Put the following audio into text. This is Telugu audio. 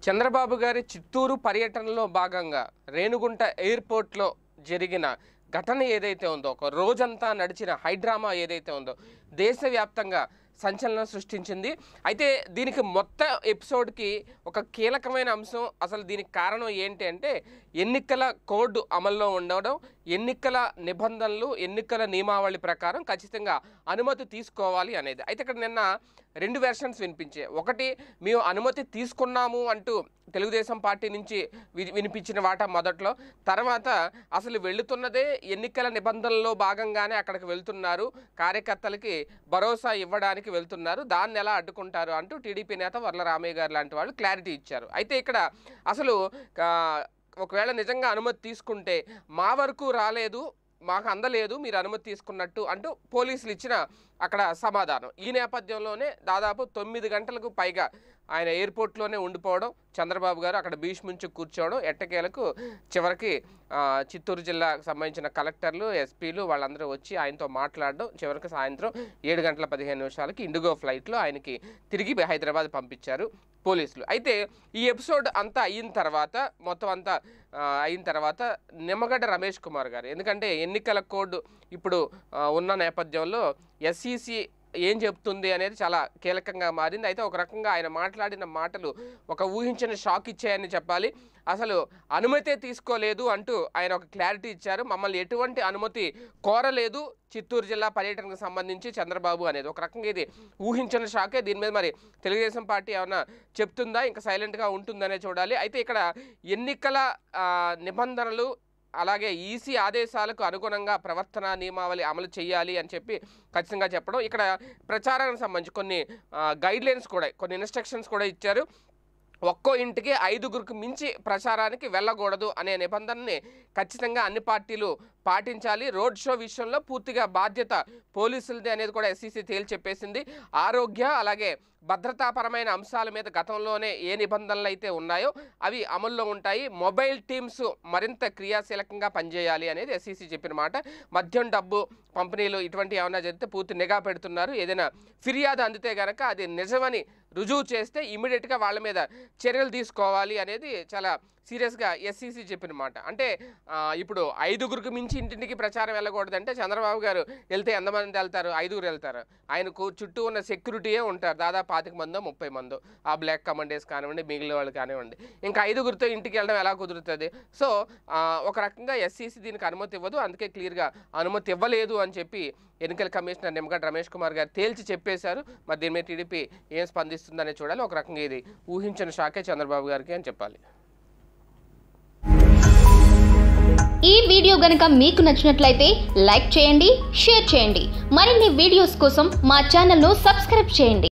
చంద్రబాబు గారి చిత్తూరు పర్యటనలో భాగంగా రేణుగుంట ఎయిర్పోర్ట్లో జరిగిన ఘటన ఏదైతే ఉందో ఒక రోజంతా నడిచిన హైడ్రామా ఏదైతే ఉందో దేశవ్యాప్తంగా సంచలనం సృష్టించింది అయితే దీనికి మొత్తం ఎపిసోడ్కి ఒక కీలకమైన అంశం అసలు దీనికి కారణం ఏంటి అంటే ఎన్నికల కోడ్ అమల్లో ఉండడం ఎన్నికల నిబంధనలు ఎన్నికల నియమావళి ప్రకారం ఖచ్చితంగా అనుమతి తీసుకోవాలి అనేది అయితే ఇక్కడ నిన్న రెండు వెర్షన్స్ వినిపించే ఒకటి మేము అనుమతి తీసుకున్నాము అంటూ తెలుగుదేశం పార్టీ నుంచి వి- వినిపించిన వాట మొదట్లో తర్వాత అసలు వెళుతున్నదే ఎన్నికల నిబంధనల్లో భాగంగానే అక్కడికి వెళ్తున్నారు కార్యకర్తలకి భరోసా ఇవ్వడానికి వెళ్తున్నారు దాన్ని ఎలా అడ్డుకుంటారు అంటూ టీడీపీ నేత వర్ల రామయ్య గారు లాంటి వాళ్ళు క్లారిటీ ఇచ్చారు అయితే ఇక్కడ అసలు ఆ, ఒకవేళ నిజంగా అనుమతి తీసుకుంటే మా వరకు రాలేదు మాకు అందలేదు మీరు అనుమతి తీసుకున్నట్టు అంటూ పోలీసులు ఇచ్చిన అక్కడ సమాధానం ఈ నేపథ్యంలోనే దాదాపు తొమ్మిది గంటలకు పైగా ఆయన ఎయిర్పోర్ట్లోనే ఉండిపోవడం చంద్రబాబు గారు అక్కడ బీచ్ నుంచి కూర్చోవడం ఎట్టకేలకు చివరికి ఆ, చిత్తూరు జిల్లాకు సంబంధించిన కలెక్టర్లు ఎస్పీలు వాళ్ళందరూ వచ్చి ఆయనతో మాట్లాడడం చివరికి సాయంత్రం ఏడు గంటల పదిహేను నిమిషాలకి ఇండిగో ఫ్లైట్లో ఆయనకి తిరిగి హైదరాబాద్ పంపించారు పోలీసులు అయితే ఈ ఎపిసోడ్ అంతా అయిన తర్వాత మొత్తం అంతా ఆ, అయిన తర్వాత నిమ్మగడ్డ రమేష్ కుమార్ గారు ఎందుకంటే ఎన్నికల కోడ్ ఇప్పుడు ఆ, ఉన్న నేపథ్యంలో ఎస్ఈసి ఏం చెప్తుంది అనేది చాలా కీలకంగా మారింది అయితే ఒక రకంగా ఆయన మాట్లాడిన మాటలు ఒక ఊహించిన షాక్ ఇచ్చాయని చెప్పాలి అసలు అనుమతే తీసుకోలేదు అంటూ ఆయన ఒక క్లారిటీ ఇచ్చారు మమ్మల్ని ఎటువంటి అనుమతి కోరలేదు చిత్తూరు జిల్లా పర్యటనకు సంబంధించి చంద్రబాబు అనేది ఒక రకంగా ఇది ఊహించిన షాకే దీని మీద మరి తెలుగుదేశం పార్టీ ఏమన్నా చెప్తుందా ఇంకా సైలెంట్గా ఉంటుందనే చూడాలి అయితే ఇక్కడ ఎన్నికల ఆ, నిబంధనలు అలాగే ఈసీ ఆదేశాలకు అనుగుణంగా ప్రవర్తన నియమావళి అమలు చేయాలి అని చెప్పి ఖచ్చితంగా చెప్పడం ఇక్కడ ప్రచారానికి సంబంధించి కొన్ని గైడ్ లైన్స్ కూడా కొన్ని ఇన్స్ట్రక్షన్స్ కూడా ఇచ్చారు ఒక్కో ఇంటికి ఐదుగురికి మించి ప్రచారానికి వెళ్ళకూడదు అనే నిబంధనని ఖచ్చితంగా అన్ని పార్టీలు పాటించాలి రోడ్ షో విషయంలో పూర్తిగా బాధ్యత పోలీసులది అనేది కూడా ఎస్సీసీ తేల్చి చెప్పేసింది ఆరోగ్య అలాగే భద్రతాపరమైన అంశాల మీద గతంలోనే ఏ నిబంధనలు అయితే ఉన్నాయో అవి అమల్లో ఉంటాయి మొబైల్ టీమ్స్ మరింత క్రియాశీలకంగా పనిచేయాలి అనేది ఎస్సీసీ చెప్పిన మాట మద్యం డబ్బు పంపిణీలు ఇటువంటి ఏమైనా జరిగితే పూర్తి నిఘా పెడుతున్నారు ఏదైనా ఫిర్యాదు అందితే గనక అది నిజమని రుజువు చేస్తే ఇమీడియట్గా వాళ్ళ మీద చర్యలు తీసుకోవాలి అనేది చాలా సీరియస్గా ఎస్సీసీ చెప్పిన మాట అంటే ఆ, ఇప్పుడు ఐదుగురికి మించి ఇంటింటికి ప్రచారం వెళ్ళకూడదంటే చంద్రబాబు గారు వెళ్తే ఎంతమంది వెళ్తారు ఐదుగురు వెళ్తారు ఆయనకు చుట్టూ ఉన్న సెక్యూరిటీయే ఉంటారు దాదాపు పాతిక మందో ముప్పై మందో ఆ బ్లాక్ కమాండర్స్ కానివ్వండి మిగిలిన వాళ్ళు కానివ్వండి ఇంకా ఐదుగురితో ఇంటికి వెళ్ళడం ఎలా కుదురుతుంది సో ఆ, ఒక రకంగా ఎస్సీసీ దీనికి అనుమతి ఇవ్వదు అందుకే క్లియర్గా అనుమతి ఇవ్వలేదు అని చెప్పి ఎన్నికల కమిషనర్ నిమ్మగడ్డ రమేష్ కుమార్ గారు తేల్చి చెప్పేశారు మరి దీని మీద టీడీపీ ఏం స్పందిస్తుందనే చూడాలి ఒక రకంగా ఇది ఊహించిన షాకే చంద్రబాబు గారికి అని చెప్పాలి ఈ వీడియో గనక మీకు నచ్చినట్లయితే లైక్ చేయండి షేర్ చేయండి మరిన్ని వీడియోస్ కోసం మా ఛానల్ను సబ్స్క్రైబ్ చేయండి